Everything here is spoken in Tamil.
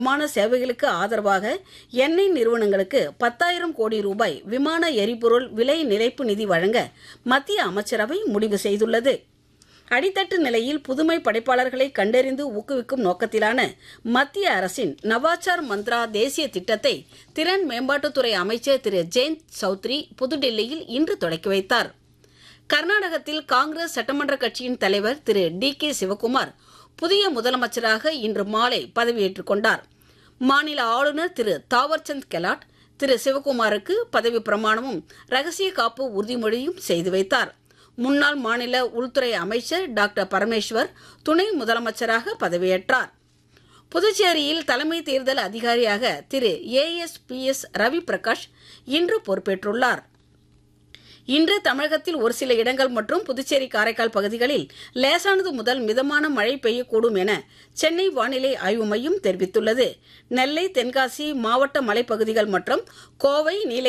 விமான சேவைகளுக்கு ஆதரவாக எண்ணெய் நிறுவனங்களுக்கு பத்தாயிரம் கோடி ரூபாய் விமான எரிபொருள் விலை நிலைப்பு நிதி வழங்க மத்திய அமைச்சரவை முடிவு செய்துள்ளது அடித்தட்டு நிலையில் புதுமை படைப்பாளர்களை கண்டறிந்து ஊக்குவிக்கும் நோக்கத்திலான மத்திய அரசின் நவாச்சார் மந்த்ரா தேசிய திட்டத்தை திறன் மேம்பாட்டுத்துறை அமைச்சர் திரு ஜெயந்த் சௌத்ரி புதுடெல்லியில் இன்று தொடக்கி வைத்தார் கர்நாடகத்தில் காங்கிரஸ் சட்டமன்ற கட்சியின் தலைவர் திரு டி கே சிவக்குமார் புதிய முதலமைச்சராக இன்று மாலை பதவியேற்றுக் கொண்டார் மாநில ஆளுநர் திரு தாவர்சந்த் கெலாட் திரு சிவக்குமாருக்கு பதவி பிரமாணமும் ரகசிய காப்பு உறுதிமொழியும் செய்து வைத்தார் முன்னாள் மாநில உள்துறை அமைச்சர் டாக்டர் பரமேஸ்வர் துணை முதலமைச்சராக பதவியேற்றார் புதுச்சேரியில் தலைமை தேர்தல் அதிகாரியாக திரு ஏஎஸ்பிஎஸ் ரவி பிரகாஷ் இன்று பொறுப்பேற்றுள்ளார் இன்று தமிழகத்தில் ஒரு சில இடங்கள் மற்றும் புதுச்சேரி காரைக்கால் பகுதிகளில் லேசானது முதல் மிதமான மழை பெய்யக்கூடும் என சென்னை வானிலை ஆய்வு மையம் தெரிவித்துள்ளது நெல்லை தென்காசி மாவட்ட மலைப்பகுதிகள் மற்றும் கோவை நீலகிரி